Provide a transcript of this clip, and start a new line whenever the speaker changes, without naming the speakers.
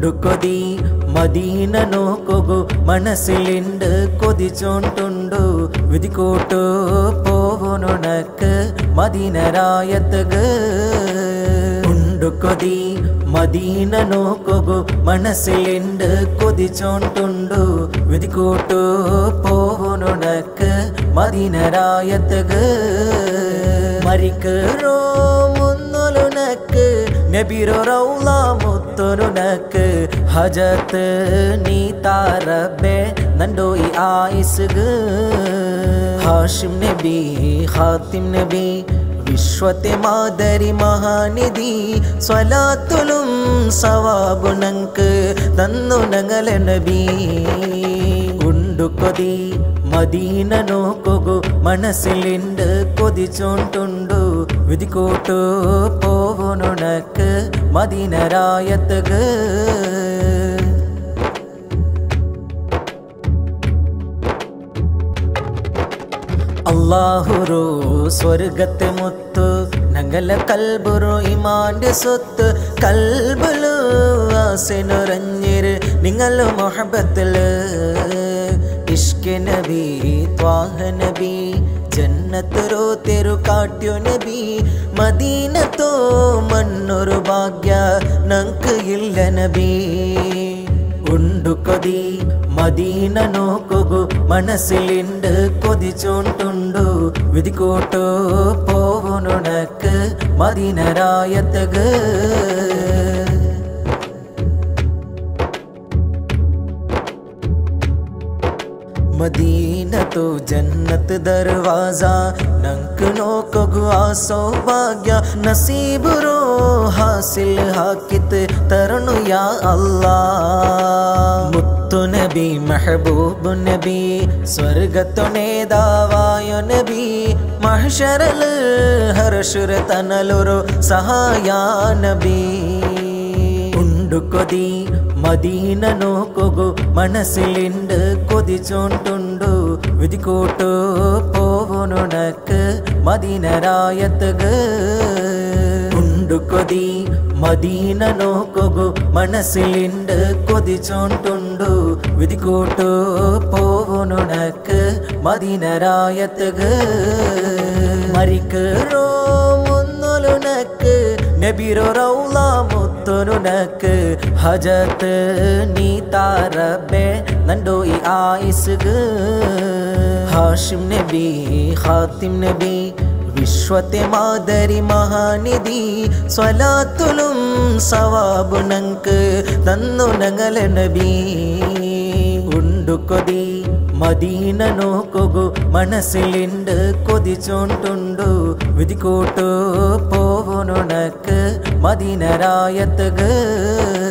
ഉണ്ടു കൊതി മദീന നോക്കൊകു മനസ്സിലുണ്ട് കൊതിച്ചോണ്ടുണ്ടു വിധിക്കോട്ടു പോവനുണക്ക് മദീനരായത്തക് ഉണ്ടു കൊതി മദീന നോക്കൊകു മനസ്സിലുണ്ട് കൊതിച്ചോണ്ടുണ്ടു വിധിക്കോട്ടു പോവനുണക്ക് മദീനരായത്തക് മരിക്കറോ മുന്നൊലുനക്ക് നബിരോ റൗള മുത്തൊരുനക്ക് ഹജത്ത് നീ താരബെ നണ്ടോ ഈ ആയിസുഗ് ഹാഷിം നബി ഹാത്തിം നബി വിശ്വത്തെ മാതരി മഹാനിധി സ്വലാത്തുലും സവാബുണങ്ക് തന്നു ഞങ്ങളെ നബി ഉണ്ടു കൊതി മദീന നോക്കൊകു മനസ്സിലുണ്ട് കൊതിച്ചോണ്ടുണ്ടു വിധിക്കോട്ടു പോവനുണക്ക് മദീനരായത്തക് അള്ളാഹുറു സ്വർഗത്തെ മുത്തു ഞങ്ങളെ കൽബുറു ഇമാന്റെ സ്വത്ത് കൽബുലു ആസിനുറഞ്ഞിര് നിങ്ങളു മൊഹബത്തില് ഇഷ്കെ നബി ത്വാഹ നബി ജന്നത്തുരോ തെരു കാട്യോ നബി മദീനത്തോ മണ്ണൊരു ഭാഗ്യ നങ്ക് ഇല്ല നബി ഉണ്ടു കൊതി മദീന നോക്കൊകു മനസ്സിലുണ്ട് കൊതിച്ചോണ്ടുണ്ടു വിധിക്കോട്ടു പോവനുണക്ക് മദീനരായത്തക് ಮದೀನ ತೋ ಜನ್ನತ್ ದರ್ವಾಜ ನಂಕ್ ನೋಕೊಗು ಆ ಸೌಭಾಗ್ಯ ನಸೀಬುರೋ ಹಾಸಿಲ್ ಹಾಕಿತ್ ತರಣು ಯಾ ಅಲ್ಲಾ ಮುತ್ತು ನಬಿ ಮೆಹಬೂಬ್ ನಬಿ ಸ್ವರ್ಗತ್ತೊನೆ ದಾವಾಯೊ ನಬಿ ಮಹಶರಲ್ ಹರ್ಷುರ ತನಲುರು ಸಹಾಯ ನಬಿ ഉണ്ടു കൊതി മദീന നോക്കൊകു മനസ്സിലുണ്ട് കൊതിച്ചോണ്ടുണ്ടു വിധിക്കോട്ടു പോവനുണക്ക് മദീനരായത്തക് ഉണ്ടു കൊതി മദീന നോക്കൊകു മനസ്സിലുണ്ട് കൊതിച്ചോണ്ടുണ്ടു വിധിക്കോട്ടു പോവനുണക്ക് മദീനരായത്തക് മരിക്കറോ മുന്നൊലുനക്ക് നബിരോ റൗള മുത്തൊനുനക്ക് ഹജത്ത് നീ താരബെ നണ്ടോ ഈ ആയിസുഗ് ഹാഷിം നബി ഹാത്തിം നബി വിശ്വത്തെ മാതരി മഹാനിധി സ്വലാത്തുലും സവാബുണങ്ക് തന്നു ഞങ്ങളെ നബി ഉണ്ടു കൊതി മദീന നോക്കൊകു മനസ്സിലുണ്ട് കൊതിച്ചോണ്ടുണ്ടു വിധിക്കോട്ടു പോവനുണക്ക് മദീനരായത്തക്